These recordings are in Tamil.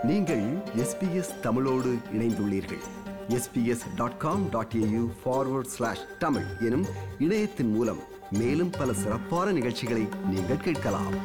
நீங்கள் எஸ்பிஎஸ் தமிழோடு இணைந்துள்ளீர்கள் S B S dot com dot A U forward slash Tamil எனும் இணையத்தின் மூலம் மேலும் பல சிறப்பான நிகழ்ச்சிகளை நீங்கள் கேட்கலாம்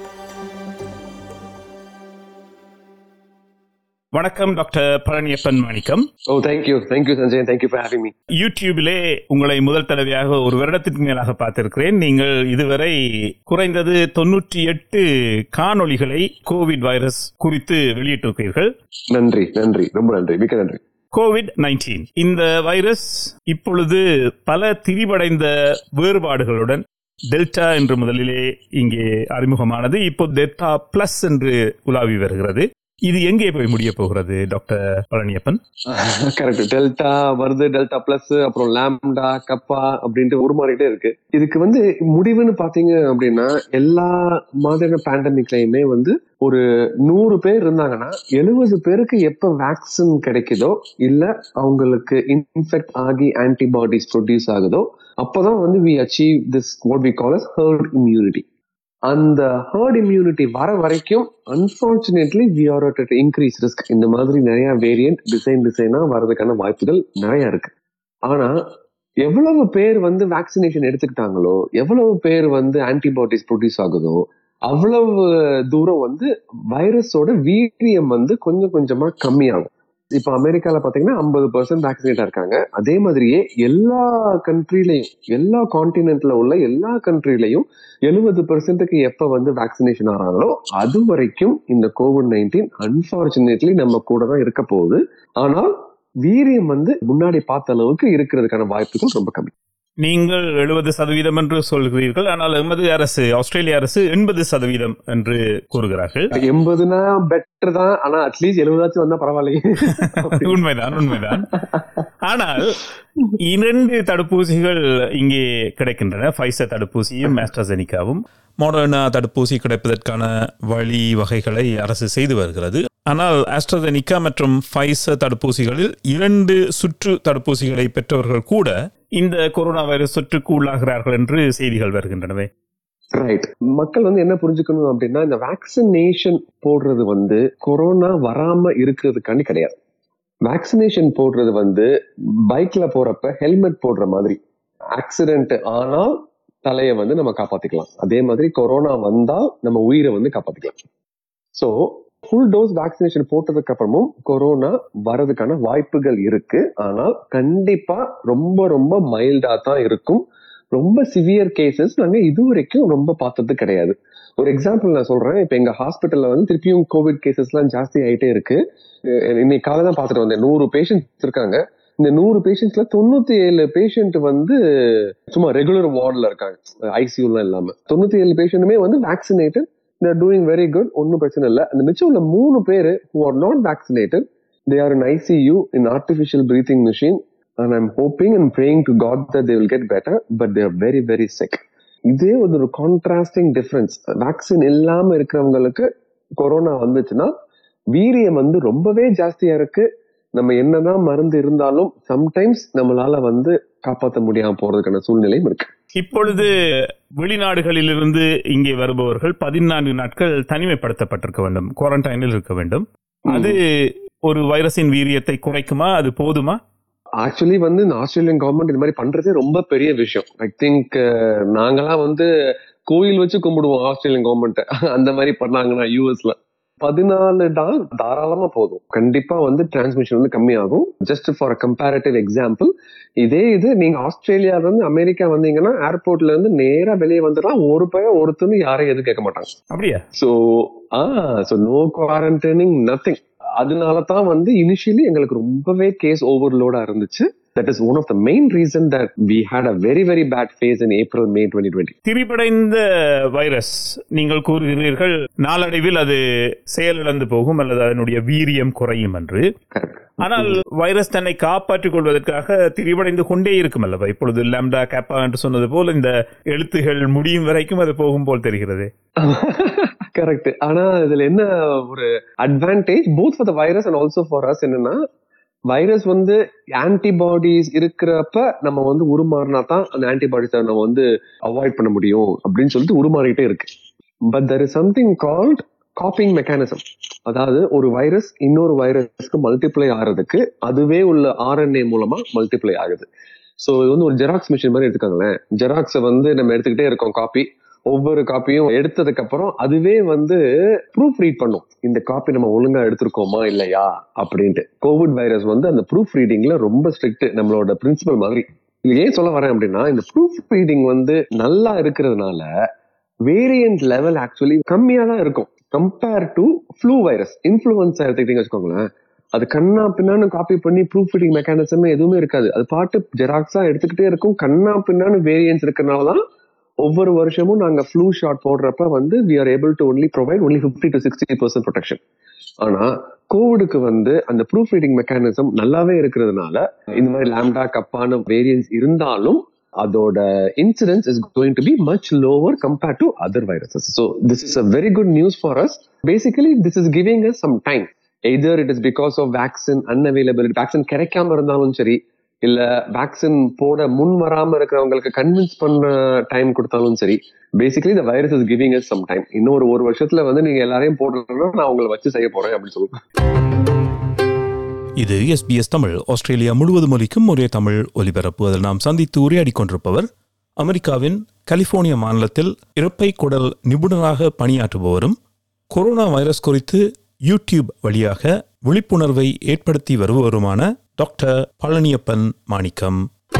வணக்கம் doctor Palaniappan Manickam Oh, thank you. Thank you, Sanjay. Thank you for having me. யூடியூபிலே உங்களை முதல் தடவையாக ஒரு வருடத்திற்கு மேலாக பார்த்திருக்கிறேன் நீங்கள் இதுவரை குறைந்தது தொன்னூற்றி எட்டு காணொளிகளை கோவிட் வைரஸ் குறித்து வெளியிட்டிருக்கிறீர்கள் நன்றி நன்றி ரொம்ப நன்றி மிக்க நன்றி கோவிட் நைன்டீன் இந்த வைரஸ் இப்பொழுது பல திரிவடைந்த வேறுபாடுகளுடன் டெல்டா என்று முதலிலே இங்கே அறிமுகமானது இப்போ டெல்டா பிளஸ் என்று உலாவி வருகிறது இது எங்கே போய் முடிய போகிறது டாக்டர் பழனியப்பன் கரெக்ட் டெல்டா வருது டெல்டா பிளஸ் அப்புறம் லாம்டா கப்பா அப்படின்ட்டு உருமாறிட்டே இருக்கு இதுக்கு வந்து முடிவுன்னு பாத்தீங்க அப்படின்னா எல்லா மாதிரியான பேண்டமிக்லயுமே வந்து ஒரு நூறு பேர் இருந்தாங்கன்னா எழுபது பேருக்கு எப்ப வேக்சின் கிடைக்குதோ இல்ல அவங்களுக்கு இன்ஃபெக்ட் ஆகி ஆன்டிபாடிஸ் ப்ரொடியூஸ் ஆகுதோ அப்பதான் வந்து we achieve this what we call us herd immunity அந்த ஹர்ட் இம்யூனிட்டி வர வரைக்கும் unfortunately we are at increase risk இந்த மாதிரி நிறைய வேரியன்ட் டிசைன் டிசைனா வரதுக்கான வாய்ப்புகள் நிறைய இருக்கு ஆனா எவ்வளவு பேர் வந்து வேக்சினேஷன் எடுத்துக்கிட்டாங்களோ எவ்வளவு பேர் வந்து ஆன்டிபாடிஸ் ப்ரொடியூஸ் ஆகுதோ அவ்வளவு தூரம் வந்து வைரஸோட வீரியம் வந்து கொஞ்சம் கொஞ்சமா கம்மியாகும் இப்ப அமெரிக்கால பாத்தீங்கன்னா ஐம்பது பர்சன்ட் வேக்சினேட்டா இருக்காங்க அதே மாதிரியே எல்லா கண்ட்ரிலையும் எல்லா கான்டினென்ட்ல உள்ள எல்லா கண்ட்ரிலையும் எழுபது பெர்சென்ட்டுக்கு எப்ப வந்து வேக்சினேஷன் ஆறாங்களோ அது வரைக்கும் இந்த கோவிட் நைன்டீன் அன்பார்ச்சுனேட்லி நம்ம கூட தான் இருக்க போகுது ஆனால் வீரியம் வந்து முன்னாடி பார்த்த அளவுக்கு இருக்கிறதுக்கான வாய்ப்புகள் ரொம்ப கம்மி நீங்கள் எழுபது சதவீதம் என்று சொல்கிறீர்கள் ஆனால் எமது அரசு ஆஸ்திரேலிய அரசு எண்பது சதவீதம் என்று கூறுகிறார்கள் எண்பதுனா பெட்டர் தான் ஆனா அட்லீஸ்ட் எழுபதாச்சும் வந்தா பரவாயில்லையே உண்மைதான் உண்மைதான் ஆனால் இரண்டு தடுப்பூசிகள் இங்கே கிடைக்கின்றன ஃபைசர் தடுப்பூசியும் ஆஸ்ட்ராசெனிகாவும் மாடர்னா தடுப்பூசி கிடைப்பதற்கான வழி வகைகளை அரசு செய்து வருகிறது ஆனால் ஆஸ்ட்ராசெனிகா மற்றும் ஃபைசர் தடுப்பூசிகளில் இரண்டு சுற்று தடுப்பூசிகளை பெற்றவர்கள் கூட இந்த கொரோனா வைரஸ் தொற்றுக்கு உள்ளாகிறார்கள் என்று செய்திகள் வருகின்றனவே ரைட் மக்கள் வந்து என்ன புரிஞ்சுக்கணும் அப்படின்னா இந்த வேக்சினேஷன் போடுறது வந்து கொரோனா வராம இருக்கிறதுக்காண்டி கிடையாது வேக்சினேஷன் போடுறது வந்து பைக்ல போறப்ப ஹெல்மெட் போடுற மாதிரி ஆக்சிடென்ட் ஆனால் தலையை வந்து நம்ம காப்பாத்திக்கலாம் அதே மாதிரி கொரோனா வந்தால் நம்ம உயிரை வந்து காப்பாத்திக்கலாம் ஸோ ஃபுல் டோஸ் வேக்சினேஷன் போட்டதுக்கு அப்புறமும் கொரோனா வரதுக்கான வாய்ப்புகள் இருக்கு ஆனால் கண்டிப்பா ரொம்ப ரொம்ப மைல்டா தான் இருக்கும் ரொம்ப சிவியர் கேசஸ் நாங்க இது வரைக்கும் ரொம்ப பார்த்தது கிடையாது ஒரு எக்ஸாம்பிள் நான் சொல்றேன் இப்ப எங்க ஹாஸ்பிட்டல்ல வந்து திருப்பியும் கோவிட் கேசஸ் எல்லாம் ஜாஸ்தி ஆயிட்டே இருக்கு அஹ் இன்னைக்கு காலை தான் பார்த்துட்டு வந்தேன் நூறு பேஷண்ட்ஸ் இருக்காங்க இந்த நூறு பேஷண்ட்ஸ்ல தொண்ணூத்தி ஏழு பேஷண்ட் வந்து சும்மா ரெகுலர் வார்டில் இருக்காங்க ஐசியூலாம் இல்லாம தொண்ணூத்தி ஏழு பேஷண்ட்டுமே வந்து vaccinated they're doing very good ஒன்றும் பிரச்சனை இல்லை அந்த மிச்சம் உள்ள மூணு பேர் who are not vaccinated they are in ICU in artificial breathing machine and I'm hoping and praying to God that they will get better but they are very very sick இதே ஒரு கான்ட்ராஸ்டிங் டிஃபரன்ஸ் வேக்சின் இல்லாம இருக்கிறவங்களுக்கு கொரோனா வந்துச்சுன்னா வீரியம் வந்து ரொம்பவே ஜாஸ்தியா இருக்கு நம்ம என்னதான் மருந்து இருந்தாலும் சம்டைம்ஸ் நம்மளால வந்து காப்பாற்ற முடியாம போறதுக்கான சூழ்நிலையும் இருக்கு இப்பொழுது வெளிநாடுகளிலிருந்து இங்கே வருபவர்கள் பதினான்கு நாட்கள் தனிமைப்படுத்தப்பட்டிருக்க வேண்டும் குவாரண்டைனில் இருக்க வேண்டும் அது ஒரு வைரஸின் வீரியத்தை குறைக்குமா அது போதுமா ஆக்சுவலி வந்து இந்த ஆஸ்திரேலியன் கவர்மெண்ட் இது மாதிரி பண்றதே ரொம்ப பெரிய விஷயம் ஐ திங்க் நாங்கெல்லாம் வந்து கோயில் வச்சு கும்பிடுவோம் ஆஸ்திரேலியன் கவர்மெண்ட் அந்த மாதிரி பண்ணாங்கன்னா யூஎஸ்ல பதினாலு நாள் தாராளமா போதும் கண்டிப்பா வந்து டிரான்ஸ்மிஷன் வந்து கம்மியாகும் just for a comparative example இதே இது நீங்க ஆஸ்திரேலியால இருந்து அமெரிக்கா வந்தீங்கன்னா ஏர்போர்ட்ல இருந்து நேரா வெளியே வந்துடலாம் ஒரு பையன் ஒருத்தனும் யாரையும் எதுவும் கேட்க மாட்டாங்க அப்படியா so ah so no quarantining nothing அதனால தான் வந்து இனிஷியலி எங்களுக்கு ரொம்பவே கேஸ் ஓவர்லோடா இருந்துச்சு that is one of the main reason that we had a very very bad phase in April May twenty twenty திரிபடைந்த வைரஸ் நீங்கள் கூறுகிறீர்கள் நாளடைவில் அது செயலிழந்து போகும் அல்லது அதனுடைய வீரியம் குறையும் என்று ஆனால் வைரஸ் தன்னை காப்பாற்றிக் கொள்வதற்காக திரிவடைந்து கொண்டே இருக்கும் அல்லவா இப்பொழுது லாம்டா கேப்பா என்று சொன்னது போல் இந்த எழுத்துகள் முடியும் வரைக்கும் அது போகும் போல் தெரிகிறது கரெக்ட் ஆனா இதுல என்ன ஒரு advantage both for the virus and also for us என்னன்னா வைரஸ் வந்து ஆன்டிபாடிஸ் இருக்கிறப்ப நம்ம வந்து உருமாறினா தான் அந்த ஆன்டிபாடிஸை நம்ம வந்து அவாய்ட் பண்ண முடியும் அப்படின்னு சொல்லிட்டு உருமாறிட்டே இருக்கு but there is something called coping mechanism அதாவது ஒரு வைரஸ் இன்னொரு வைரஸ்க்கு மல்டிப்ளை ஆகிறதுக்கு அதுவே உள்ள ஆர்என்ஏ மூலமா மல்டிப்ளை ஆகுது ஸோ இது வந்து ஒரு ஜெராக்ஸ் மிஷின் மாதிரி எடுத்துக்கோங்களேன் ஜெராக்ஸை வந்து நம்ம எடுத்துக்கிட்டே இருக்கோம் காப்பி ஒவ்வொரு காப்பியும் எடுத்ததுக்கு அப்புறம் அதுவே வந்து ப்ரூஃப் ரீட் பண்ணும் இந்த காப்பி நம்ம ஒழுங்கா எடுத்திருக்கோமா இல்லையா அப்படின்ட்டு கோவிட் வைரஸ் வந்து அந்த ப்ரூஃப் ரீடிங்ல ரொம்ப ஸ்ட்ரிக்ட் நம்மளோட பிரின்சிபல் மாதிரி இது ஏன் சொல்ல வரேன் அப்படின்னா இந்த ப்ரூஃப் ரீடிங் வந்து நல்லா இருக்கிறதுனால வேரியன்ட் லெவல் ஆக்சுவலி கம்மியா தான் இருக்கும் compare to flu virus influenza எடுத்துக்கிட்டீங்க வச்சுக்கோங்களேன் அது கண்ணா பின்னான்னு காப்பி பண்ணி ப்ரூஃப் ரீடிங் மெக்கானிசமே எதுவுமே இருக்காது அது பாட்டு ஜெராக்ஸா எடுத்துக்கிட்டே இருக்கும் கண்ணா பின்னான்னு வேரியன்ஸ் இருக்கிறனால தான் ஒவ்வொரு வருஷமும் நாங்க ஃப்ளூ ஷாட் போடுறப்ப வந்து we are able to only provide only fifty to sixty percent protection ஆனா கோவிடுக்கு வந்து அந்த ப்ரூஃப் ரீடிங் மெக்கானிசம் நல்லாவே இருக்கிறதுனால இந்த மாதிரி லேம்டா கப்பான வேரியன்ஸ் இருந்தாலும் அதோட incidence is going to be much lower compared to other viruses so this is a very good news for us basically this is giving us some time either it is because of vaccine unavailability vaccine கிடைக்காம இருந்தாலும் சரி இல்ல வேக்சின் போட முன் வராம இருக்கிறவங்களுக்கு கன்வின்ஸ் பண்ண டைம் கொடுத்தாலும் சரி பேசிக்கலி இந்த virus is giving us some time இன்னொரு ஒரு வருஷத்துல வந்து நீங்க எல்லாரையும் போட்டுருந்தா நான் உங்களை வச்சு செய்ய போறேன் அப்படின்னு சொல்லுவேன் இது எஸ்பிஎஸ் தமிழ் ஆஸ்திரேலியா முழுவதும் ஒலிக்கும் ஒரே தமிழ் ஒலிபரப்பு அதில் நாம் சந்தித்து உரையாடி கொண்டிருப்பவர் அமெரிக்காவின் கலிபோர்னியா மாநிலத்தில் இறப்பை குடல் நிபுணராக பணியாற்றுபவரும் கொரோனா வைரஸ் குறித்து யூடியூப் வழியாக விழிப்புணர்வை ஏற்படுத்தி வருபவருமான டாக்டர் பழனியப்பன் மாணிக்கம்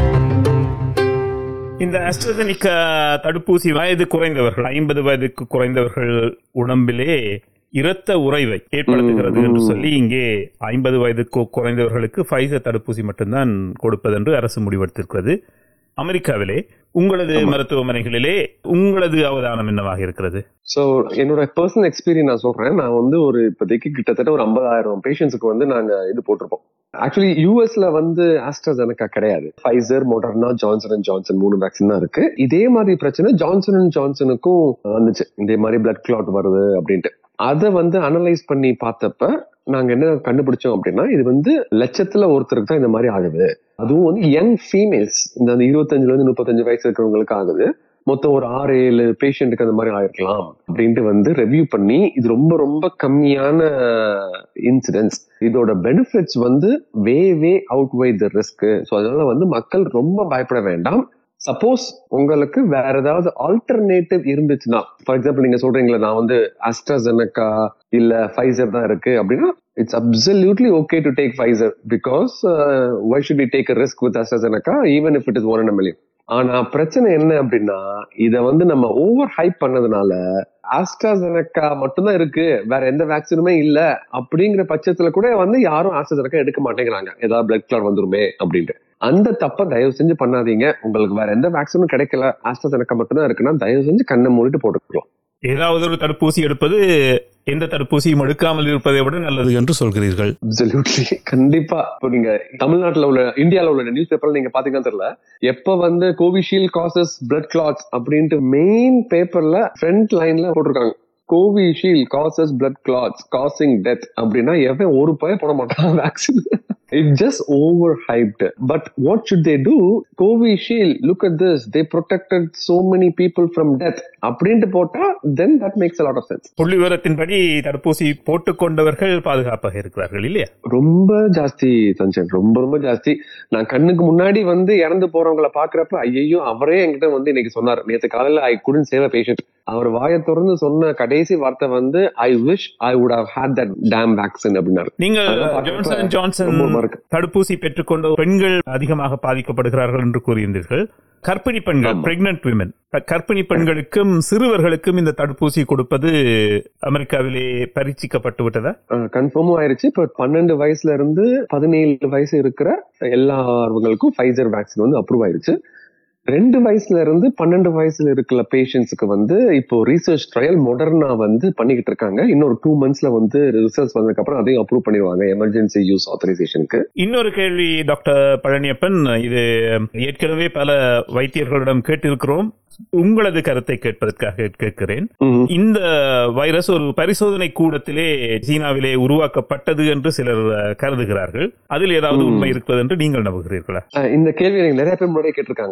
இந்த அஸ்ட்ரஜனிக்க தடுப்பூசி வயது குறைந்தவர்கள் ஐம்பது வயதுக்கு குறைந்தவர்கள் உடம்பிலே இரத்த உறைவை ஏற்படுத்துகிறது என்று சொல்லி இங்கே ஐம்பது வயதுக்கு குறைந்தவர்களுக்கு ஃபைசர் தடுப்பூசி மட்டும்தான் கொடுப்பது என்று அரசு முடிவெடுத்திருக்கிறது அமெரிக்காவிலே உங்களது மருத்துவமனைகளிலே உங்களது அவதானம் என்னவாக இருக்கிறது ஸோ என்னோட பர்சனல் எக்ஸ்பீரியன்ஸ் நான் சொல்றேன் நான் வந்து ஒரு இப்போதைக்கு கிட்டத்தட்ட ஒரு ஐம்பதாயிரம் பேஷண்ட்ஸுக்கு வந்து நாங்க இது போட்டிருப்போம் ஆக்சுவலி யூஎஸ்ல வந்து ஆஸ்ட்ராஜெனக்கா கிடையாது Pfizer Moderna Johnson and Johnson மூணு வேக்சின் தான் இருக்கு இதே மாதிரி பிரச்சனை ஜான்சன் அண்ட் ஜான்சனுக்கும் வந்துச்சு இதே மாதிரி பிளட் கிளாட் வருது அப்படின்ட்டு அதை வந்து அனலைஸ் பண்ணி பார்த்தப்ப நாங்க என்ன கண்டுபிடிச்சோம் அப்படின்னா இது வந்து லட்சத்துல ஒருத்தருக்கு தான் இந்த மாதிரி ஆகுது அதுவும் வந்து யங் ஃபீமேல்ஸ் இந்த இருபத்தஞ்சுல இருந்து முப்பத்தஞ்சு வயசு இருக்கிறவங்களுக்கு ஆகுது மொத்தம் ஒரு ஆறு ஏழு பேஷண்ட்டுக்கு அந்த மாதிரி ஆயிருக்கலாம் அப்படின்ட்டு வந்து ரெவ்யூ பண்ணி இது ரொம்ப ரொம்ப கம்மியான இன்சிடென்ட்ஸ் இதோட பெனிஃபிட்ஸ் வந்து way way outweigh the risk so அதனால வந்து மக்கள் ரொம்ப பயப்பட வேண்டாம் சப்போஸ் உங்களுக்கு வேற ஏதாவது ஆல்டர்னேட்டிவ் இருந்துச்சுன்னா ஃபார் எக்ஸாம்பிள் நீங்க சொல்றீங்களா நான் வந்து அஸ்ட்ராசெனக்கா இல்ல ஃபைசர் தான் இருக்கு அப்படின்னா it's absolutely okay to take Pfizer because why should we take risk with AstraZeneca even if it is one million ஆனா பிரச்சனை என்ன அப்படின்னா இத வந்து நம்ம ஓவர் ஹைப் பண்ணதுனால ஆஸ்ட்ராசெனக்கா மட்டும்தான் இருக்கு வேற எந்த வேக்சினுமே இல்ல அப்படிங்கிற பட்சத்துல கூட வந்து யாரும் ஆஸ்ட்ராசெனக்கா எடுக்க மாட்டேங்கிறாங்க ஏதாவது பிளட் கிளாட் வந்துருமே அப்படின்ட்டு அந்த தப்ப தயவு செஞ்சு பண்ணாதீங்க உங்களுக்கு வேற எந்த வேக்சினும் கிடைக்கல ஆஸ்ட்ராசெனக்கா மட்டும்தான் இருக்குன்னா தயவு செஞ்சு கண்ணை மூடிட்டு போட்டுக்கலாம் ஏதாவது ஒரு தடுப்பூசி எடுப்பது எந்த தடுப்பூசியும் எடுக்காமல் இருப்பதை விட நல்லது என்று சொல்கிறீர்கள் அப்சல்யூட்லி கண்டிப்பா இப்போ நீங்க தமிழ்நாட்டுல உள்ள இந்தியால உள்ள நியூஸ் பேப்பர்ல நீங்க பாத்தீங்கன்னா தெரியல எப்ப வந்து கோவிஷீல்ட் காசஸ் பிளட் கிளாட்ஸ் அப்படின்ட்டு மெயின் பேப்பர்ல ஃப்ரண்ட் லைன்ல போட்டிருக்காங்க Covishield cases blood clots causing death அப்படின்னா எவன் ஒரு பய போட மாட்டான் vaccine it just over hyped but what should they do Covishield look at this they protected so many people from death அப்படின்ட்டு போட்டா then that makes lot of sense புள்ளி விவரத்தின்படி தடுப்பூசி போட்டுக் கொண்டவர்கள் பாதுகாப்பாக இருக்கிறார்கள் இல்லையா ரொம்ப ஜாஸ்தி சஞ்சன் ரொம்ப ரொம்ப ஜாஸ்தி நான் கண்ணுக்கு முன்னாடி வந்து இறந்து போறவங்கள பாக்குறப்ப ஐயோ அவரே என்கிட்ட வந்து இன்னைக்கு சொன்னார் நேத்து காலையில ஐ குடன் சேவ் பேஷண்ட் அவர் வாயை திறந்து சொன்ன கடைசி வார்த்தை வந்து I wish I would have had that damn vaccine அப்படின்னாரு நீங்கள் அதெல்லாம் பார்க்கறப்ப ஜான்சன் அண்ட் ஜான்சன் ரொம்ப ரொம்ப இருக்கு. தடுப்பூசி பெற்றுக்கொண்ட பெண்கள் அதிகமாக பாதிக்கப்படுகிறார்கள் என்று கூறியிருந்தீர்கள் கர்ப்பிணி பெண்கள் ஆமா. பிரெக்னன்ட் விமன் கர்ப்பிணி பெண்களுக்கும் சிறுவர்களுக்கும் இந்த தடுப்பூசி கொடுப்பது அமெரிக்காவிலே பரீட்சிக்கப்பட்டு விட்டதா கன்ஃபார்மும் ஆயிருச்சு இப்ப பன்னெண்டு வயசுல இருந்து பதினேழு வயசு இருக்கிற எல்லாருங்களுக்கும் ஃபைசர் வேக்சின் வந்து அப்ரூவ் ஆயிருச்சு ரெண்டு வயசுல இருந்து பன்னெண்டு வயசுல இருக்கிற பேஷண்ட்ஸ்க்கு வந்து இப்போ ரீசர்ச் ட்ரையல் மொடர்னா வந்து பண்ணிக்கிட்டு இருக்காங்க இன்னொரு டூ மந்த்ஸ்ல வந்து ரிசல்ட்ஸ் வந்ததுக்கு அப்புறம் அதையும் அப்ரூவ் பண்ணிடுவாங்க எமர்ஜென்சி யூஸ் ஆத்தரைசேஷனுக்கு இன்னொரு கேள்வி டாக்டர் பழனியப்பன் இது ஏற்கனவே பல வைத்தியர்களிடம் கேட்டிருக்கிறோம் உங்களது கருத்தை கேட்பதற்காக கேட்கிறேன் இந்த வைரஸ் ஒரு பரிசோதனை கூடத்திலே சீனாவிலே உருவாக்கப்பட்டது என்று சிலர் அஹ், கருதுகிறார்கள் அதில் ஏதாவது ம். உண்மை இருப்பது என்று நீங்கள் நம்புகிறீர்களா அஹ் இந்த கேள்வி எனக்கு நிறைய பேர் முன்னாடியே கேட்டிருக்காங்க நிறைய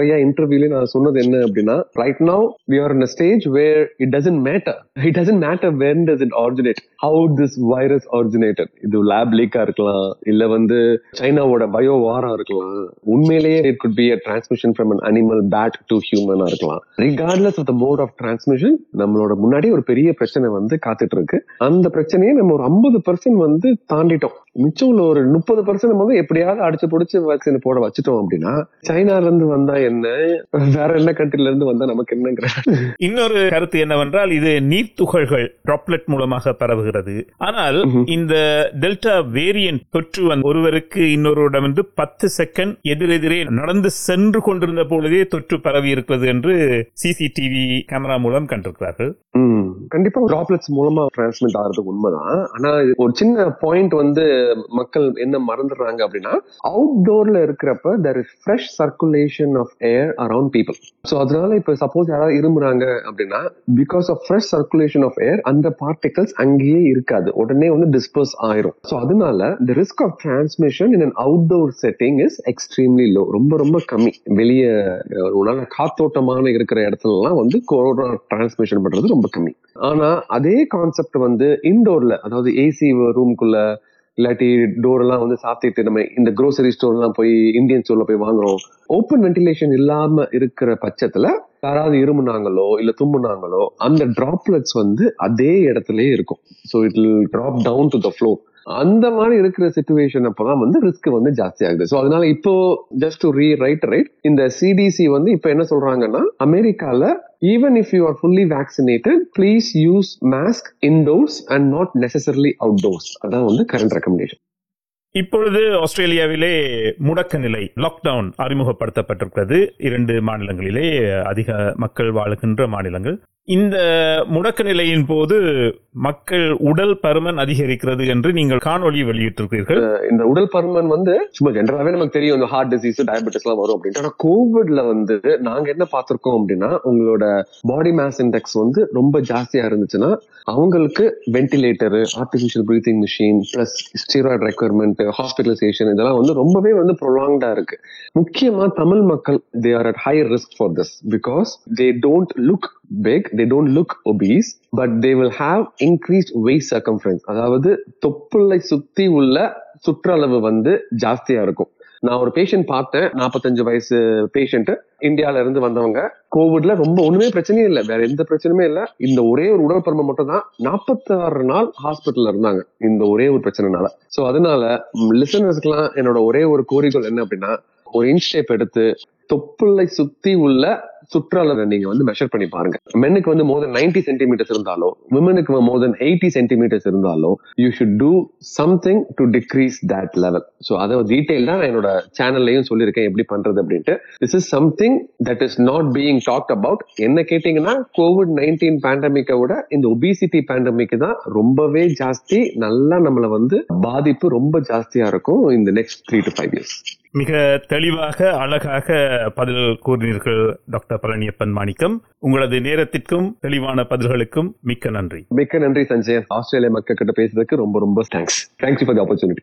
நிறைய இன்டர்வியூல நான் சொன்னது என்ன அப்படின்னா right now we are in stage where it doesn't matter it doesn't matter when does it originate how this virus originated இது லேப் லீக்கா இருக்கலாம் இல்ல வந்து சைனாவோட பயோ வாரா இருக்கலாம் உண்மையிலேயே it could be a transmission from an animal bat to ஹியூமனா இருக்கலாம் regardless of the mode of transmission நம்மளோட முன்னாடி ஒரு பெரிய பிரச்சனை வந்து காத்துட்டு இருக்கு அந்த பிரச்சனையை நம்ம ஒரு ஐம்பது பர்சன்ட் வந்து தாண்டிட்டோம் மிச்சம் உள்ள ஒரு முப்பது பர்சன்ட் வந்து எப்படியாவது அடிச்சு பிடிச்சு வேக்சின் போட வச்சுட்டோம் அப்படின்னா சைனால இருந்து வந்தா என்ன வேற என்ன கண்ட்ரில இருந்து வந்தா நமக்கு என்னங்கிற இன்னொரு கருத்து என்னவென்றால் இது நீர்த்துகள்கள் டிராப்லெட் மூலமாக பரவுகிறது ஆனால் இந்த டெல்டா வேரியன்ட் தொற்று வந்து ஒருவருக்கு இன்னொருவரிடமிருந்து பத்து செகண்ட் எதிரெதிரே நடந்து சென்று கொண்டிருந்த பொழுதே தொற்று பரவி இருக்கிறது என்று சிசிடிவி கேமரா மூலம் கண்டிருக்கிறார்கள் ம், கண்டிப்பா டிராப்லெட்ஸ் மூலமா டிரான்ஸ்மிட் ஆகிறது உண்மைதான் ஆனா இது ஒரு சின்ன பாயிண்ட் வந்து மக்கள் என்ன மறந்துடுறாங்க அப்படின்னா அவுட்டோர்ல இருக்கிறப்ப there is fresh circulation of air around people so அதனால இப்ப சப்போஸ் யாராவது இருமுறாங்க அப்படின்னா because of fresh circulation of air அந்த பார்ட்டிகல்ஸ் அங்கேயே இருக்காது உடனே வந்து டிஸ்பர்ஸ் ஆயிரும் ஸோ அதனால the risk of transmission in an outdoor setting is extremely low ரொம்ப ரொம்ப கம்மி வெளியே ஒரு நல்ல காத்தோட்டமான இருக்கிற இடத்துலலாம் வந்து கொரோனா டிரான்ஸ்மிஷன் பண்றது ரொம்ப கம்மி ஆனா அதே கான்செப்ட் வந்து இன்டோர்ல அதாவது ஏசி ரூம்குள்ள இல்லாட்டி டோர் எல்லாம் வந்து சாத்திட்டு நம்ம இந்த grocery ஸ்டோர் எல்லாம் போய் இந்தியன் ஸ்டோர்ல போய் வாங்குறோம் ஓப்பன் வென்டிலேஷன் இல்லாம இருக்கிற பட்சத்துல யாராவது இருமுனாங்களோ இல்ல தும்முனாங்களோ அந்த டிராப்லெட்ஸ் வந்து அதே இடத்துலயே இருக்கும் so it will drop down to the flow அந்த மாதிரி இருக்கிற சுச்சுவேஷன் அப்பதான் வந்து ரிஸ்க் வந்து ஜாஸ்தி ஆகுது ஸோ அதனால இப்போ just to rewrite right இந்த சிடிசி வந்து இப்போ என்ன சொல்றாங்கன்னா அமெரிக்கால even if you are fully vaccinated please use mask indoors and not necessarily outdoors அதான் வந்து கரண்ட் ரெக்கமெண்டேஷன் இப்பொழுது ஆஸ்திரேலியாவிலே முடக்க நிலை லாக்டவுன் அறிமுகப்படுத்தப்பட்டிருக்கிறது இரண்டு மாநிலங்களிலே அதிக மக்கள் வாழுகின்ற மாநிலங்கள் இந்த முடக்க நிலையின் போது மக்கள் உடல் பருமன் அதிகரிக்கிறது என்று நீங்கள் காணொளி வெளியிட்டிருக்கிறீர்கள் இந்த உடல் பருமன் வந்து சும்மா ஜென்ரலாவே நமக்கு தெரியும் இந்த ஹார்ட் டிசீஸ் டயபெட்டிஸ் எல்லாம் வரும் அப்படின்ட்டு ஆனா கோவிட்ல வந்து நாங்க என்ன பார்த்திருக்கோம் அப்படின்னா உங்களோட பாடி மாஸ் இண்டெக்ஸ் வந்து ரொம்ப ஜாஸ்தியா இருந்துச்சுன்னா அவங்களுக்கு ventilator artificial breathing machine plus steroid requirement hospitalization இதெல்லாம் வந்து ரொம்பவே வந்து ப்ரொலாங்டா இருக்கு முக்கியமா தமிழ் மக்கள் they are at high risk for this because they don't look big they don't look obese but they will have increased waist circumference அதாவது தொப்புளை சுத்தி உள்ள சுற்றளவு வந்து ஜாஸ்தியா இருக்கும் நான் ஒரு பேஷண்ட் பார்த்தேன் நாற்பத்தஞ்சு வயசு பேஷண்ட் இந்தியால இருந்து வந்தவங்க கோவிட்ல ரொம்ப ஒண்ணுமே பிரச்சனையே இல்லை வேற எந்த பிரச்சனையுமே இல்லை இந்த ஒரே ஒரு உடல் பருமன் மட்டும் தான் நாற்பத்தாறு நாள் ஹாஸ்பிட்டல்ல இருந்தாங்க இந்த ஒரே ஒரு பிரச்சனைனால சோ அதனால லிசனர்ஸ்க்குலாம் என்னோட ஒரே ஒரு கோரிக்கை என்ன அப்படின்னா ஒரு இன்ச் டேப் எடுத்து தொப்புளை சுத்தி உள்ள சுற்றளவை நீங்க வந்து மெஷர் பண்ணி பாருங்க மென்னுக்கு வந்து மோர் தென் நைன்டி சென்டிமீட்டர்ஸ் இருந்தாலோ விமனுக்கு மோர் தென் எயிட்டி சென்டிமீட்டர்ஸ் இருந்தாலோ you should do something to decrease that level so அதை டீடைல் தான் நான் என்னோட சேனல்லையும் சொல்லியிருக்கேன் எப்படி பண்றது அப்படின்ட்டு this is something that is not being talked about என்ன கேட்டீங்கன்னா கோவிட் நைன்டீன் பேண்டமிக்கை விட இந்த ஒபிசிட்டி பேண்டமிக் தான் ரொம்பவே ஜாஸ்தி நல்லா நம்மள வந்து பாதிப்பு ரொம்ப ஜாஸ்தியா இருக்கும் இந்த next three to five years மிக தெளிவாக அழகாக பதில் கூறினீர்கள் டாக்டர் பழனியப்பன் மாணிக்கம் உங்களது நேரத்திற்கும் தெளிவான பதில்களுக்கும் மிக்க நன்றி மிக்க நன்றி சஞ்சய் ஆஸ்திரேலியா மக்கள் கிட்ட பேசுறதுக்கு ரொம்ப ரொம்ப thanks thanks for the opportunity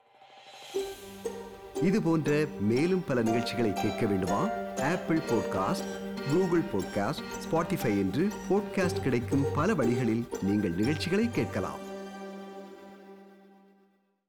இது போன்ற மேலும் பல நிகழ்ச்சிகளை கேட்க வேண்டுமா Apple podcast Google podcast Spotify என்று பாட்காஸ்ட் கிடைக்கும் பல வழிகளில் நீங்கள் நிகழ்ச்சிகளை கேட்கலாம்